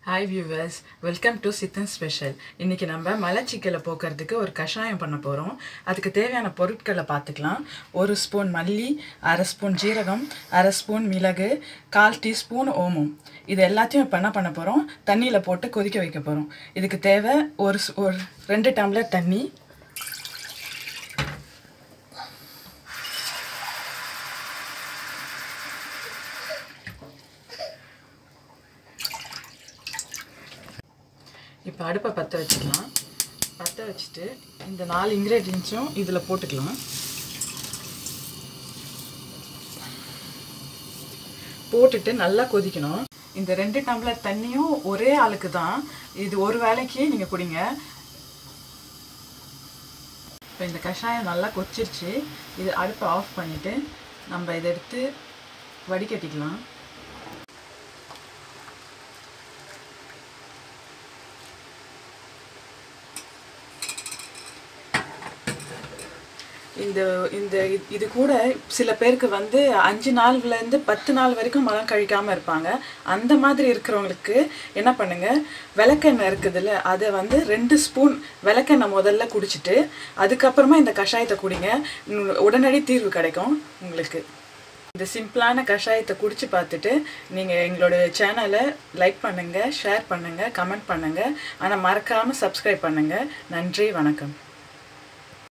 hi viewers welcome to Sithan special இன்னைக்கு நம்ம மலச்சிக்கலை போக்குறதுக்கு ஒரு கஷாயம் பண்ண போகிறோம் அதுக்கு தேவையான பொருட்களை பார்த்துக்கலாம் ஒரு ஸ்பூன் மல்லி அரை ஸ்பூன் ஜீரகம் அரை ஸ்பூன் மிளகு கால் டீஸ்பூன் ஓமம் இது எல்லாத்தையும் இப்போ என்ன பண்ண போகிறோம் தண்ணியில் போட்டு கொதிக்க வைக்க போகிறோம் இதுக்கு தேவை ஒரு ஸ்- ஒரு ரெண்டு டம்ளர் தண்ணி இப்போ அடுப்பை பற்ற வச்சுக்கலாம் பற்ற வச்சுட்டு இந்த நாலு இன்க்ரீடியன்ஸும் இதில் போட்டுக்கலாம் போட்டுட்டு நல்லா கொதிக்கணும் இந்த ரெண்டு டம்ளர் தண்ணியும் ஒரே ஆளுக்கு தான் இது ஒரு வேளைக்கு நீங்கள் குடிங்க இப்போ இந்த கஷாயம் நல்லா கொச்சிருச்சு இது அடுப்பை ஆஃப் பண்ணிவிட்டு நம்ம இதை எடுத்து வடிகட்டிக்கலாம் இந்த இந்த இது- இது கூட சில பேருக்கு வந்து அஞ்சு நாள்லேருந்து பத்து நாள் வரைக்கும் மலம் கழிக்காமல் இருப்பாங்க அந்த மாதிரி இருக்கிறவங்களுக்கு என்ன பண்ணுங்க விளக்கெண்ணெய் இருக்குதுல்ல அதை வந்து ரெண்டு ஸ்பூன் விளக்கெண்ணெய் முதல்ல குடிச்சிட்டு அதுக்கப்புறமா இந்த கஷாயத்தை குடிங்க உ- உடனடி தீர்வு கிடைக்கும் உங்களுக்கு இந்த சிம்பிளான கஷாயத்தை குடிச்சு பார்த்துட்டு நீங்கள் எங்களோட சேனலை லைக் பண்ணுங்கள் ஷேர் பண்ணுங்கள் கமெண்ட் பண்ணுங்கள் ஆனால் மறக்காமல் சப்ஸ்கிரைப் பண்ணுங்கள் நன்றி வணக்கம்